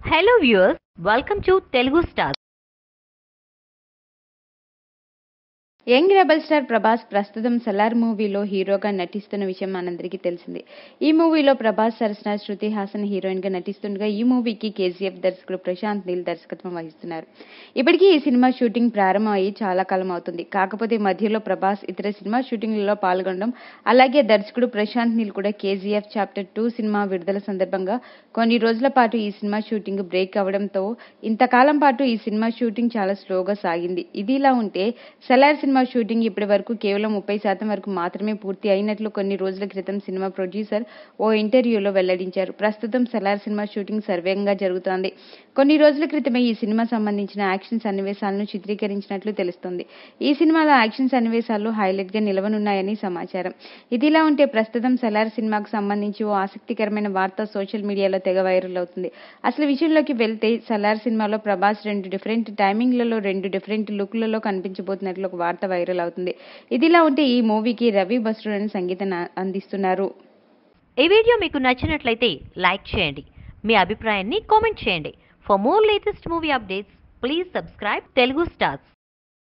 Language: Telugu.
hello viewers welcome to Telugu star young rebel star Prabhas ప్రస్తుతం సలార్ మూవీలో హీరోగా నటిస్తున్న విషయం మనందరికీ తెలిసింది ఈ మూవీలో ప్రభాస్ సరసన శృతి హాసన్ హీరోయిన్ గా నటిస్తుండగా ఈ మూవీకి కేజీఎఫ్ దర్శకుడు ప్రశాంత్ నీల్ దర్శకత్వం వహిస్తున్నారు ఇప్పటికీ ఈ సినిమా షూటింగ్ ప్రారంభం అయ్యి చాలా కాలం అవుతుంది కాకపోతే మధ్యలో ప్రభాస్ ఇతర సినిమా షూటింగ్లలో పాల్గొనడం అలాగే దర్శకుడు ప్రశాంత్ నీల్ కూడా కేజీఎఫ్ చాప్టర్ టూ సినిమా విడుదల సందర్భంగా కొన్ని రోజుల పాటు ఈ సినిమా షూటింగ్ బ్రేక్ అవడంతో ఇంతకాలం పాటు ఈ సినిమా షూటింగ్ చాలా స్లోగా సాగింది ఇది ఇలా ఉంటే సలార్ సినిమా షూటింగ్ ఇప్పటి వరకు కేవలం ముప్పై శాతం వరకు మాత్రమే పూర్తి అయినట్లు కొన్ని రోజుల క్రితం సినిమా ప్రొడ్యూసర్ ఓ ఇంటర్వ్యూలో వెల్లడించారు ప్రస్తుతం సలార్ సినిమా షూటింగ్ సర్వేగంగా జరుగుతోంది కొన్ని రోజుల క్రితమే ఈ సినిమా సంబంధించిన యాక్షన్ సన్నివేశాలను చిత్రీకరించినట్లు తెలుస్తోంది ఈ సినిమాలో యాక్షన్ సన్నివేశాలు హైలైట్ గా నిలవనున్నాయని సమాచారం ఇదిలా ఉంటే ప్రస్తుతం సలార్ సినిమాకు సంబంధించి ఓ ఆసక్తికరమైన వార్త సోషల్ మీడియాలో తెగ వైరల్ అవుతుంది అసలు విషయంలోకి వెళ్తే సలార్ సినిమాలో ప్రభాస్ రెండు డిఫరెంట్ టైమింగ్లలో రెండు డిఫరెంట్ లుక్లలో కనిపించబోతున్నట్లు ఒక వార్త వైరల్ అవుతుంది ఇదిలా ఉంటే ఈ మూవీకి రవి బస్రుడని సంగీతం అందిస్తున్నారు ఈ వీడియో మీకు నచ్చినట్లయితే లైక్ చేయండి మీ అభిప్రాయాన్ని కామెంట్ చేయండి for more latest movie updates please subscribe Telugu stars